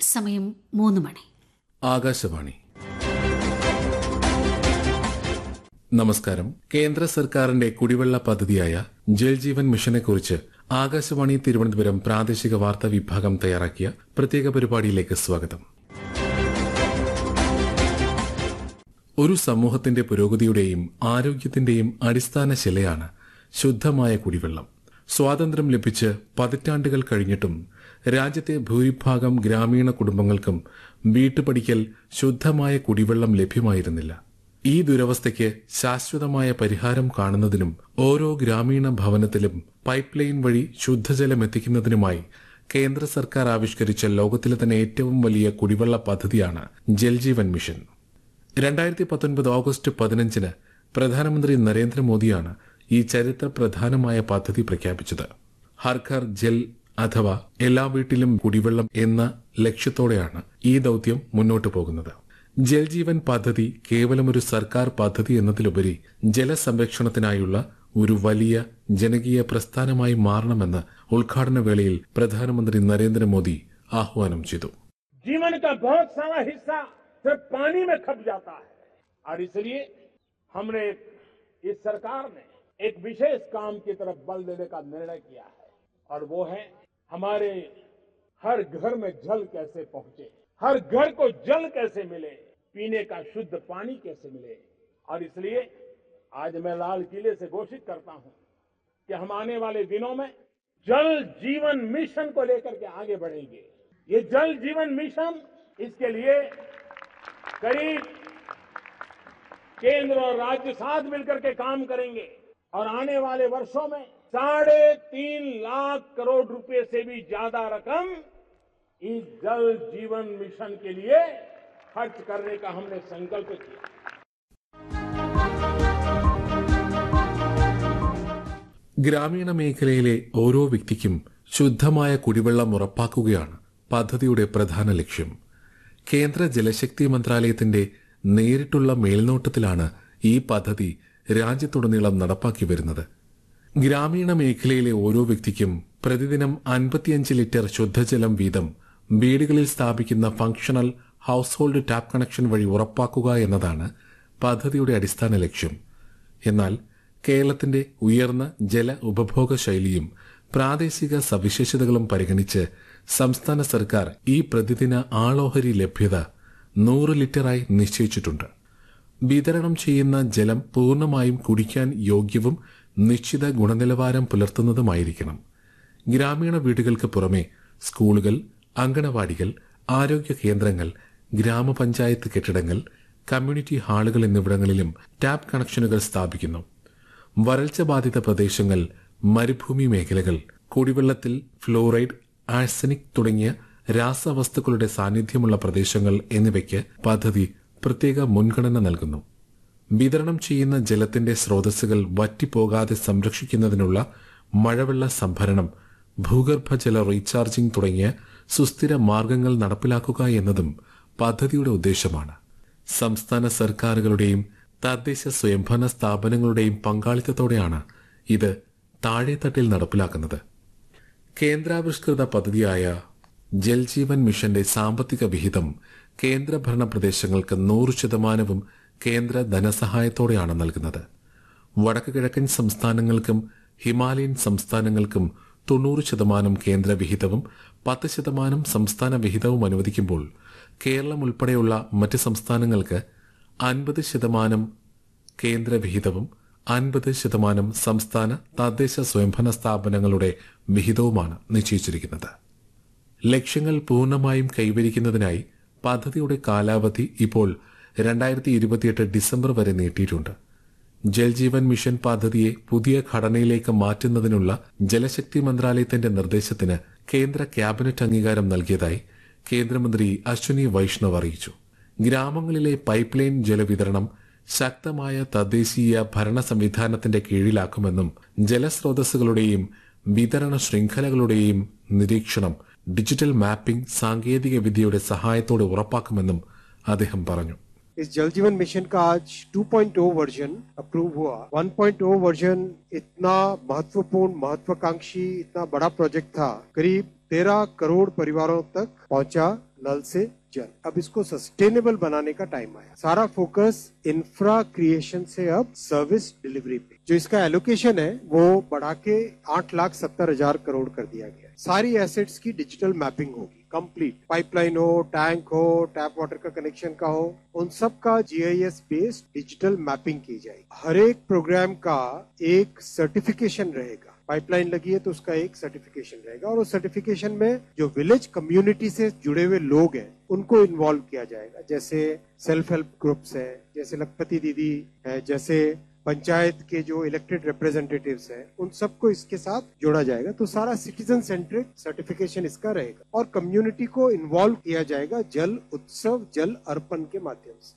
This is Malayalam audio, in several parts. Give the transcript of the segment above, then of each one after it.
സമയം മൂന്ന് മണി ആകാശവാണി നമസ്കാരം കേന്ദ്ര സർക്കാരിന്റെ കുടിവെള്ള പദ്ധതിയായ ജൽജീവൻ മിഷനെക്കുറിച്ച് ആകാശവാണി തിരുവനന്തപുരം പ്രാദേശിക വാർത്താ വിഭാഗം തയ്യാറാക്കിയ പ്രത്യേക പരിപാടിയിലേക്ക് സ്വാഗതം ഒരു സമൂഹത്തിന്റെ പുരോഗതിയുടെയും ആരോഗ്യത്തിന്റെയും അടിസ്ഥാന ശിലയാണ് ശുദ്ധമായ കുടിവെള്ളം സ്വാതന്ത്ര്യം ലഭിച്ച് പതിറ്റാണ്ടുകൾ കഴിഞ്ഞിട്ടും രാജ്യത്തെ ഭൂരിഭാഗം ഗ്രാമീണ കുടുംബങ്ങൾക്കും വീട്ടുപടിക്കൽ ശുദ്ധമായ കുടിവെള്ളം ലഭ്യമായിരുന്നില്ല ഈ ദുരവസ്ഥയ്ക്ക് ശാശ്വതമായ പരിഹാരം കാണുന്നതിനും ഓരോ ഗ്രാമീണ ഭവനത്തിലും പൈപ്പ് ലൈൻ വഴി ശുദ്ധജലം എത്തിക്കുന്നതിനുമായി കേന്ദ്ര സർക്കാർ ആവിഷ്കരിച്ച ലോകത്തിലെ തന്നെ ഏറ്റവും വലിയ കുടിവെള്ള പദ്ധതിയാണ് ജൽജീവൻ മിഷൻ രണ്ടായിരത്തി പത്തൊൻപത് ഓഗസ്റ്റ് പതിനഞ്ചിന് പ്രധാനമന്ത്രി നരേന്ദ്രമോദിയാണ് ഈ ചരിത്ര പ്രധാനമായ പദ്ധതി പ്രഖ്യാപിച്ചത് ഹർഘർ ജൽ അഥവാ എല്ലാ വീട്ടിലും കുടിവെള്ളം എന്ന ലക്ഷ്യത്തോടെയാണ് ഈ ദൌത്യം മുന്നോട്ടു പോകുന്നത് ജൽജീവൻ പദ്ധതി കേവലം ഒരു സർക്കാർ പദ്ധതി എന്നതിലുപരി ജലസംരക്ഷണത്തിനായുള്ള ഒരു വലിയ ജനകീയ പ്രസ്ഥാനമായി മാറണമെന്ന് ഉദ്ഘാടന വേളയിൽ പ്രധാനമന്ത്രി നരേന്ദ്രമോദി ആഹ്വാനം ചെയ്തു जीवन का बहुत सारा हिस्सा सिर्फ पानी में खप जाता है और इसलिए हमने इस सरकार ने एक विशेष काम की तरफ बल देने का निर्णय किया है और वो है हमारे हर घर में जल कैसे पहुंचे हर घर को जल कैसे मिले पीने का शुद्ध पानी कैसे मिले और इसलिए आज मैं लाल किले से घोषित करता हूं कि हम आने वाले दिनों में जल जीवन मिशन को लेकर के आगे बढ़ेंगे ये जल जीवन मिशन इसके लिए करीब केंद्र और राज्य साथ मिलकर के काम करेंगे और आने वाले वर्षों में साढ़े तीन लाख करोड़ रुपए से भी ज्यादा रकम इस जल जीवन मिशन के लिए खर्च करने का हमने संकल्प किया ഗ്രാമീണ മേഖലയിലെ ഓരോ വ്യക്തിക്കും ശുദ്ധമായ കുടിവെള്ളം ഉറപ്പാക്കുകയാണ് പദ്ധതിയുടെ പ്രധാന ലക്ഷ്യം കേന്ദ്ര ജലശക്തി മന്ത്രാലയത്തിന്റെ നേരിട്ടുള്ള മേൽനോട്ടത്തിലാണ് ഈ പദ്ധതി രാജ്യത്തുടനീളം നടപ്പാക്കി വരുന്നത് ഗ്രാമീണ മേഖലയിലെ ഓരോ വ്യക്തിക്കും പ്രതിദിനം അൻപത്തിയഞ്ച് ലിറ്റർ ശുദ്ധജലം വീതം വീടുകളിൽ സ്ഥാപിക്കുന്ന functional household tap connection വഴി ഉറപ്പാക്കുക എന്നതാണ് പദ്ധതിയുടെ അടിസ്ഥാന ലക്ഷ്യം എന്നാൽ കേരളത്തിന്റെ ഉയർന്ന ജല ഉപഭോഗ ശൈലിയും പ്രാദേശിക സവിശേഷതകളും പരിഗണിച്ച് സംസ്ഥാന സർക്കാർ ഈ പ്രതിദിന ആളോഹരി ലഭ്യത നൂറ് ലിറ്ററായി നിശ്ചയിച്ചിട്ടുണ്ട് വിതരണം ചെയ്യുന്ന ജലം പൂർണ്ണമായും കുടിക്കാൻ യോഗ്യവും നിശ്ചിത ഗുണനിലവാരം പുലർത്തുന്നതുമായിരിക്കണം ഗ്രാമീണ വീടുകൾക്ക് പുറമെ സ്കൂളുകൾ അങ്കണവാടികൾ ആരോഗ്യ കേന്ദ്രങ്ങൾ ഗ്രാമപഞ്ചായത്ത് കെട്ടിടങ്ങൾ കമ്മ്യൂണിറ്റി ഹാളുകൾ എന്നിവിടങ്ങളിലും ടാപ്പ് കണക്ഷനുകൾ സ്ഥാപിക്കുന്നു വരൾച്ച ബാധിത പ്രദേശങ്ങൾ മരുഭൂമി മേഖലകൾ കുടിവെള്ളത്തിൽ ഫ്ലോറൈഡ് ആഴ്സനിക് തുടങ്ങിയ രാസവസ്തുക്കളുടെ സാന്നിധ്യമുള്ള പ്രദേശങ്ങൾ എന്നിവയ്ക്ക് പദ്ധതി പ്രത്യേക മുൻഗണന നൽകുന്നു വിതരണം ചെയ്യുന്ന ജലത്തിന്റെ സ്രോതസ്സുകൾ വറ്റിപ്പോകാതെ സംരക്ഷിക്കുന്നതിനുള്ള മഴവെള്ള സംഭരണം ഭൂഗർഭജല റീചാർജിംഗ് തുടങ്ങിയ സുസ്ഥിര മാർഗങ്ങൾ നടപ്പിലാക്കുക എന്നതും പദ്ധതിയുടെ ഉദ്ദേശമാണ് സംസ്ഥാന സർക്കാരുകളുടെയും തദ്ദേശ സ്വയംഭരണ സ്ഥാപനങ്ങളുടെയും പങ്കാളിത്തത്തോടെയാണ് ഇത് താഴെത്തട്ടിൽ നടപ്പിലാക്കുന്നത് കേന്ദ്രാവിഷ്കൃത പദ്ധതിയായ ജൽജീവൻ മിഷന്റെ സാമ്പത്തിക വിഹിതം കേന്ദ്രഭരണ പ്രദേശങ്ങൾക്ക് നൂറ് ശതമാനവും കേന്ദ്ര ധനസഹായത്തോടെയാണ് നൽകുന്നത് വടക്ക് കിഴക്കൻ സംസ്ഥാനങ്ങൾക്കും ഹിമാലയൻ സംസ്ഥാനങ്ങൾക്കും തൊണ്ണൂറ് ശതമാനം കേന്ദ്ര വിഹിതവും പത്ത് ശതമാനം സംസ്ഥാന വിഹിതവും അനുവദിക്കുമ്പോൾ കേരളം ഉൾപ്പെടെയുള്ള മറ്റ് സംസ്ഥാനങ്ങൾക്ക് അൻപത് ശതമാനം കേന്ദ്ര വിഹിതവും അൻപത് ശതമാനം സംസ്ഥാന തദ്ദേശ സ്വയംഭരണ സ്ഥാപനങ്ങളുടെ വിഹിതവുമാണ് നിശ്ചയിച്ചിരിക്കുന്നത് ലക്ഷ്യങ്ങൾ പൂർണ്ണമായും കൈവരിക്കുന്നതിനായി പദ്ധതിയുടെ കാലാവധി ഇപ്പോൾ രണ്ടായിരത്തി ഇരുപത്തിയെട്ട് ഡിസംബർ വരെ നീട്ടിയിട്ടുണ്ട് ജൽജീവൻ മിഷൻ പദ്ധതിയെ പുതിയ ഘടനയിലേക്ക് മാറ്റുന്നതിനുള്ള ജലശക്തി മന്ത്രാലയത്തിന്റെ നിർദ്ദേശത്തിന് കേന്ദ്ര ക്യാബിനറ്റ് അംഗീകാരം നൽകിയതായി കേന്ദ്രമന്ത്രി അശ്വനി വൈഷ്ണവ് അറിയിച്ചു ഗ്രാമങ്ങളിലെ പൈപ്പ് ലൈൻ ജലവിതരണം ശക്തമായ തദ്ദേശീയ ഭരണ സംവിധാനത്തിന്റെ കീഴിലാക്കുമെന്നും ജലസ്രോതസ്സുകളുടെയും വിതരണ ശൃംഖലകളുടെയും നിരീക്ഷണം ഡിജിറ്റൽ മാപ്പിംഗ് സാങ്കേതിക വിദ്യയുടെ സഹായത്തോടെ ഉറപ്പാക്കുമെന്നും അദ്ദേഹം പറഞ്ഞു इस जल जीवन मिशन का आज 2.0 वर्जन अप्रूव हुआ 1.0 वर्जन इतना महत्वपूर्ण महत्वाकांक्षी इतना बड़ा प्रोजेक्ट था करीब 13 करोड़ परिवारों तक पहुंचा नल से जल अब इसको सस्टेनेबल बनाने का टाइम आया सारा फोकस इंफ्रा क्रिएशन से अब सर्विस डिलीवरी पे जो इसका एलोकेशन है वो बढ़ा के आठ लाख सत्तर हजार करोड़ कर दिया गया है सारी एसेट्स की डिजिटल मैपिंग होगी कंप्लीट पाइपलाइन हो टैंक हो टैप वाटर का कनेक्शन का हो उन सब का जीआईएस बेस्ड डिजिटल मैपिंग की जाएगी हर एक प्रोग्राम का एक सर्टिफिकेशन रहेगा पाइपलाइन लगी है तो उसका एक सर्टिफिकेशन रहेगा और उस सर्टिफिकेशन में जो विलेज कम्युनिटी से जुड़े हुए लोग हैं उनको इन्वॉल्व किया जाएगा जैसे सेल्फ हेल्प ग्रुप्स है जैसे लखपति दीदी है जैसे पंचायत के जो इलेक्टेड रिप्रेजेंटेटिव्स हैं उन सबको इसके साथ जोड़ा जाएगा तो सारा सिटीजन सेंट्रिक सर्टिफिकेशन इसका रहेगा और कम्युनिटी को इन्वॉल्व किया जाएगा जल उत्सव जल अर्पण के माध्यम से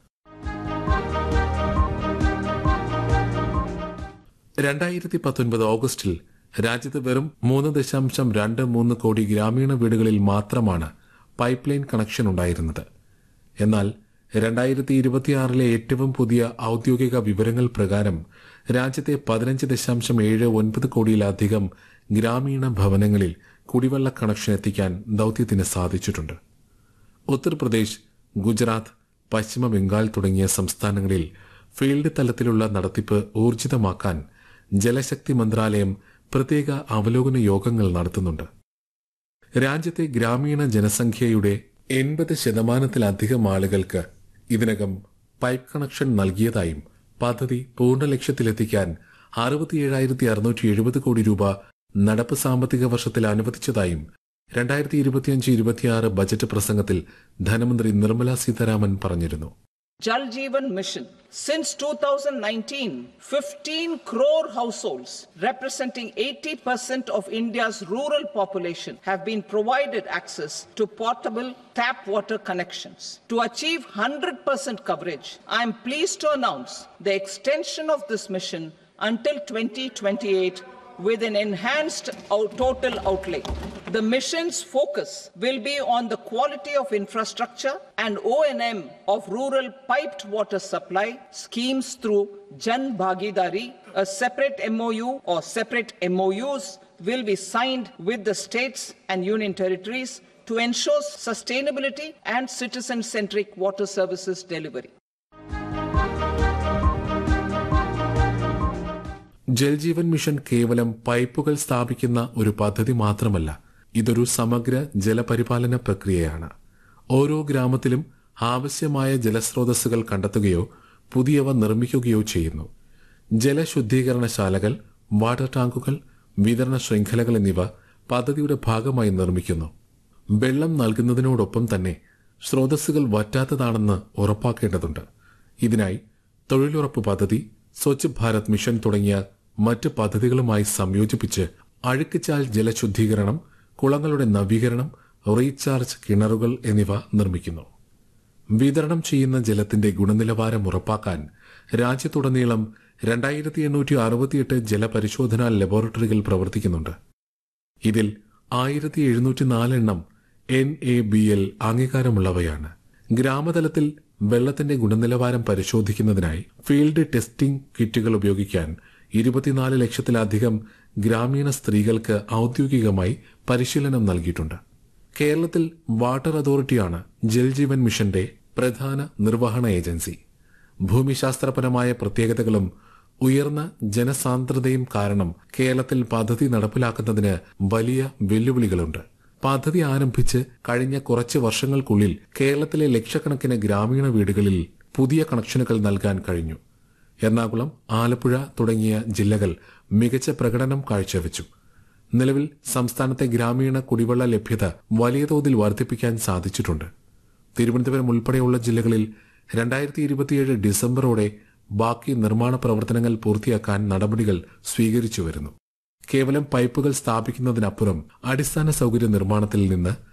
രണ്ടായിരത്തി പത്തൊൻപത് ഓഗസ്റ്റിൽ രാജ്യത്ത് വെറും മൂന്ന് ദശാംശം രണ്ട് മൂന്ന് കോടി ഗ്രാമീണ വീടുകളിൽ മാത്രമാണ് പൈപ്പ് ലൈൻ കണക്ഷൻ ഉണ്ടായിരുന്നത് എന്നാൽ രണ്ടായിരത്തി ഇരുപത്തിയാറിലെ ഏറ്റവും പുതിയ ഔദ്യോഗിക വിവരങ്ങൾ പ്രകാരം രാജ്യത്തെ പതിനഞ്ച് ദശാംശം ഏഴ് ഒൻപത് കോടിയിലധികം ഗ്രാമീണ ഭവനങ്ങളിൽ കുടിവെള്ള കണക്ഷൻ എത്തിക്കാൻ ദൌത്യത്തിന് സാധിച്ചിട്ടുണ്ട് ഉത്തർപ്രദേശ് ഗുജറാത്ത് പശ്ചിമ ബംഗാൾ തുടങ്ങിയ സംസ്ഥാനങ്ങളിൽ ഫീൽഡ് തലത്തിലുള്ള നടത്തിപ്പ് ഊർജിതമാക്കാൻ ജലശക്തി മന്ത്രാലയം പ്രത്യേക അവലോകന യോഗങ്ങൾ നടത്തുന്നുണ്ട് രാജ്യത്തെ ഗ്രാമീണ ജനസംഖ്യയുടെ എൺപത് ശതമാനത്തിലധികം ആളുകൾക്ക് ഇതിനകം പൈപ്പ് കണക്ഷൻ നൽകിയതായും പദ്ധതി പൂർണ്ണ ലക്ഷ്യത്തിലെത്തിക്കാൻ അറുപത്തിയേഴായിരത്തി അറുന്നൂറ്റി എഴുപത് കോടി രൂപ നടപ്പ് സാമ്പത്തിക വർഷത്തിൽ അനുവദിച്ചതായും രണ്ടായിരത്തി ഇരുപത്തിയഞ്ച് ഇരുപത്തിയാറ് ബജറ്റ് പ്രസംഗത്തിൽ ധനമന്ത്രി നിർമ്മല സീതാരാമൻ പറഞ്ഞിരുന്നു Jal Jeevan Mission. Since 2019, 15 crore households representing 80% of India's rural population have been provided access to portable tap water connections. To achieve 100% coverage, I am pleased to announce the extension of this mission until 2028 with an enhanced out- total outlay. The mission's focus will be on the quality of infrastructure and O&M of rural piped water supply schemes through Jan Bhagidari. A separate MOU or separate MOUs will be signed with the states and union territories to ensure sustainability and citizen-centric water services delivery. Jal Jeevan mission കേവലം പൈപ്പുകൾ സ്ഥാപിക്കുന്ന ഒരു പദ്ധതി മാത്രമല്ല ഇതൊരു സമഗ്ര ജലപരിപാലന പ്രക്രിയയാണ് ഓരോ ഗ്രാമത്തിലും ആവശ്യമായ ജലസ്രോതസ്സുകൾ കണ്ടെത്തുകയോ പുതിയവ നിർമ്മിക്കുകയോ ചെയ്യുന്നു ജലശുദ്ധീകരണശാലകൾ വാട്ടർ ടാങ്കുകൾ വിതരണ ശൃംഖലകൾ എന്നിവ പദ്ധതിയുടെ ഭാഗമായി നിർമ്മിക്കുന്നു വെള്ളം നൽകുന്നതിനോടൊപ്പം തന്നെ സ്രോതസ്സുകൾ വറ്റാത്തതാണെന്ന് ഉറപ്പാക്കേണ്ടതുണ്ട് ഇതിനായി തൊഴിലുറപ്പ് പദ്ധതി സ്വച്ഛ് ഭാരത് മിഷൻ തുടങ്ങിയ മറ്റ് പദ്ധതികളുമായി സംയോജിപ്പിച്ച് അഴുക്കുചാൽ ജലശുദ്ധീകരണം കുളങ്ങളുടെ നവീകരണം റീചാർജ് കിണറുകൾ എന്നിവ നിർമ്മിക്കുന്നു വിതരണം ചെയ്യുന്ന ജലത്തിന്റെ ഗുണനിലവാരം ഉറപ്പാക്കാൻ രാജ്യത്തുടനീളം രണ്ടായിരത്തി എണ്ണൂറ്റി അറുപത്തിയെട്ട് ജലപരിശോധനാ ലബോറട്ടറികൾ പ്രവർത്തിക്കുന്നുണ്ട് ഇതിൽ ആയിരത്തി എഴുന്നൂറ്റി നാലെണ്ണം എൻ എ ബി എൽ അംഗീകാരമുള്ളവയാണ് ഗ്രാമതലത്തിൽ വെള്ളത്തിന്റെ ഗുണനിലവാരം പരിശോധിക്കുന്നതിനായി ഫീൽഡ് ടെസ്റ്റിംഗ് കിറ്റുകൾ ഉപയോഗിക്കാൻ ഇരുപത്തിനാല് ലക്ഷത്തിലധികം ഗ്രാമീണ സ്ത്രീകൾക്ക് ഔദ്യോഗികമായി പരിശീലനം നൽകിയിട്ടുണ്ട് കേരളത്തിൽ വാട്ടർ അതോറിറ്റിയാണ് ജൽജീവൻ മിഷന്റെ പ്രധാന നിർവഹണ ഏജൻസി ഭൂമിശാസ്ത്രപരമായ പ്രത്യേകതകളും ഉയർന്ന ജനസാന്ദ്രതയും കാരണം കേരളത്തിൽ പദ്ധതി നടപ്പിലാക്കുന്നതിന് വലിയ വെല്ലുവിളികളുണ്ട് പദ്ധതി ആരംഭിച്ച് കഴിഞ്ഞ കുറച്ച് വർഷങ്ങൾക്കുള്ളിൽ കേരളത്തിലെ ലക്ഷക്കണക്കിന് ഗ്രാമീണ വീടുകളിൽ പുതിയ കണക്ഷനുകൾ നൽകാൻ കഴിഞ്ഞു എറണാകുളം ആലപ്പുഴ തുടങ്ങിയ ജില്ലകൾ മികച്ച പ്രകടനം കാഴ്ചവെച്ചു നിലവിൽ സംസ്ഥാനത്തെ ഗ്രാമീണ കുടിവെള്ള ലഭ്യത വലിയ തോതിൽ വർദ്ധിപ്പിക്കാൻ സാധിച്ചിട്ടുണ്ട് തിരുവനന്തപുരം ഉൾപ്പെടെയുള്ള ജില്ലകളിൽ രണ്ടായിരത്തി ഇരുപത്തിയേഴ് ഡിസംബറോടെ ബാക്കി നിർമ്മാണ പ്രവർത്തനങ്ങൾ പൂർത്തിയാക്കാൻ നടപടികൾ സ്വീകരിച്ചു വരുന്നു കേവലം പൈപ്പുകൾ സ്ഥാപിക്കുന്നതിനപ്പുറം അടിസ്ഥാന സൗകര്യ നിർമ്മാണത്തിൽ നിന്ന്